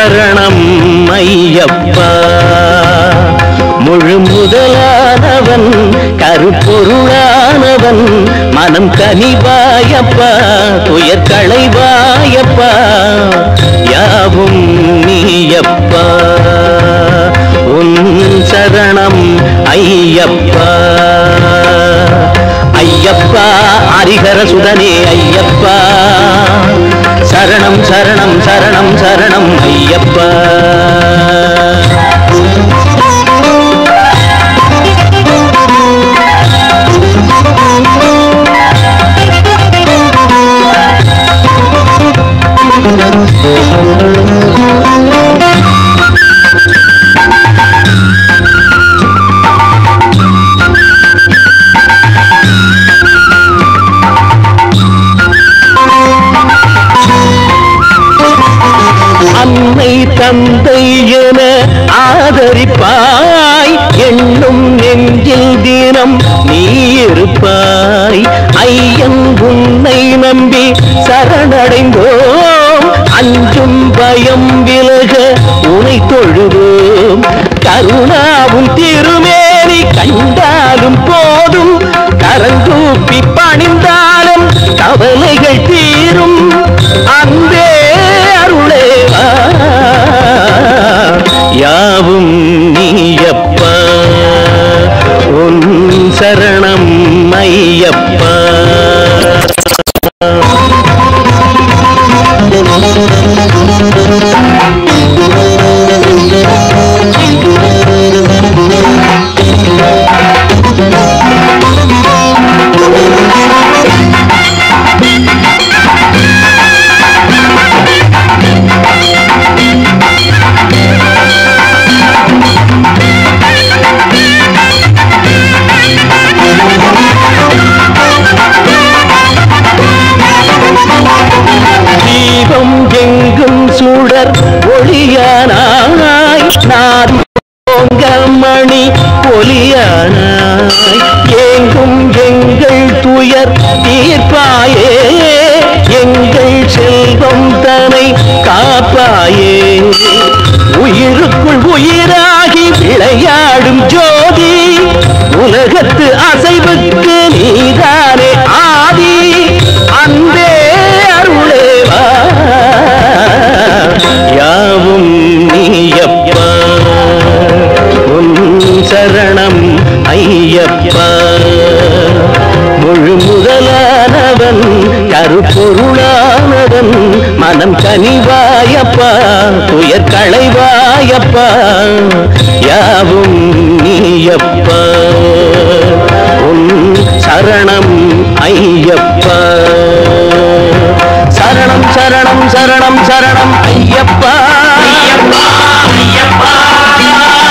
சரணம் ஐயப்பா முழு முதலானவன் கருப்பொருளானவன் மனம் கனிவாயப்பா துயர் களைவாயப்பா யாவும் நீயப்பா உன் சரணம் ஐயப்பா ஐயப்பா ஹரிஹர சுதனே ஐயப்பா சரணம் சரணம் சரணம் சரணம் ஐயப்பா அன்னை தந்தை என ஆதரிப்பாய் எண்ணும் நெஞ்சில் தினம் நீ இருப்பாய் ஐயன் உன்னை நம்பி சரணடைந்தோம் அஞ்சும் பயம் விலக உனை தொழுவோம் கருணாவும் திருமேனி கண்டாலும் போதும் கரங்கூப்பி பணிந்தாலும் கவலைகள் தீரும் அன்பே அருளேவா யாவும் நீயப்பா உன் சரணம் ஐயப்பா தீபம் எங்கும் சுடர் ஒளியானாய் நான் போங்க மணி ஒலியானாய் எங்கும் எங்கள் துயர் தீர்ப்பாயே எங்கள் செல்வம் தனை காப்பாயே உயிருக்குள் உயிராகி விளையாடும் ஜோதி உலகத்து அசைவுக்கு நீதானே ஆதி அன்பே அருளேவா யாவும் நீயப்பா உன் சரணம் ஐயப்பா முழு முதலானவன் கருப்பொருளானவன் மனம் கனிவாயப்பா துயர் களைவாயப்பா யாவும் நீயப்பா உன் சரணம் ஐயப்பா சரணம் சரணம் சரணம் சரணம் ஐயப்பா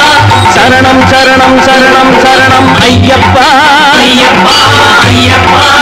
சரணம் சரணம் சரணம் சரணம் ஐயப்பா ஐயப்பா ஐயப்பா